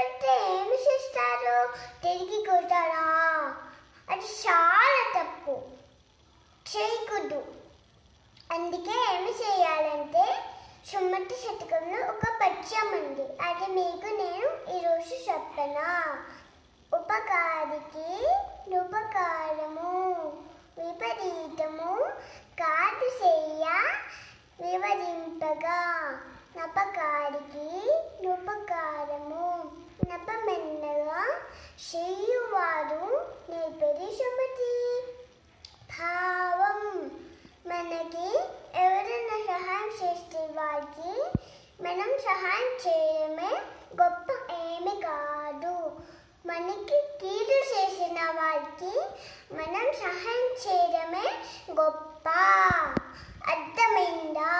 చేస్తే ఏమి చేస్తారు తిరిగి కొడతారా అది చాలా తప్పు చేయకూడదు అందుకే ఏమి చేయాలంటే సుమతి శతకంలో ఒక పద్యం ఉంది అది మీకు నేను ఈరోజు చెప్పనా ఉపకారికి ఉపకారము విపరీతము కాదు చేయ వివరింపగా నపకారికి నుపకారము నపమెన్నగా చేయువారు నేర్పది సుమతి భావం మనకి ఎవరైనా సహాయం చేస్తే వారికి మనం సహాయం చేయడమే గొప్ప ఏమి కాదు మనకి కీడు చేసిన వారికి మనం సహాయం చేయడమే గొప్ప అర్థమైందా